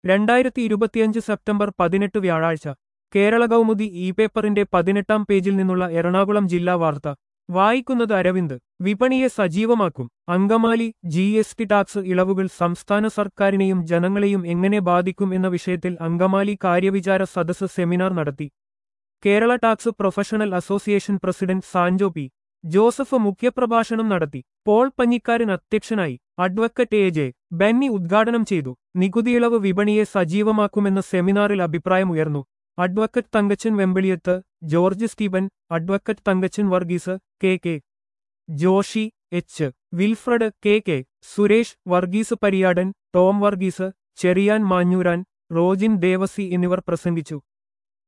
രണ്ടായിരത്തി ഇരുപത്തിയഞ്ച് സെപ്റ്റംബർ പതിനെട്ട് വ്യാഴാഴ്ച കേരള കൗമുദി ഇ പേപ്പറിന്റെ പതിനെട്ടാം പേജിൽ നിന്നുള്ള എറണാകുളം ജില്ലാ വാർത്ത വായിക്കുന്നത് അരവിന്ദ് വിപണിയെ സജീവമാക്കും Angamaly G S T tax ഇളവുകൾ സംസ്ഥാന സർക്കാരിനെയും ജനങ്ങളെയും എങ്ങനെ ബാധിക്കും എന്ന വിഷയത്തിൽ അങ്കമാലി കാര്യവിചാര സദസ്സ് സെമിനാർ നടത്തി Kerala tax professional association president Sanjo P Joseph മുഖ്യപ്രഭാഷണം നടത്തി പോൾ പഞ്ഞിക്കാരൻ അധ്യക്ഷനായി അഡ്വക്കറ്റ് എ ജെ ബെന്നി ഉദ്ഘാടനം ചെയ്തു നികുതിയിളവ് വിപണിയെ സജീവമാക്കുമെന്ന സെമിനാറിൽ അഭിപ്രായമുയർന്നു advocate Thankachan Vembiliyath George Steven advocate Thankachan Varghese K K Joshi H Wilfred K K Suresh Varghese Pariyadan Tom Varghese Cherian Manjooran Rojin Devasi എന്നിവർ പ്രസംഗിച്ചു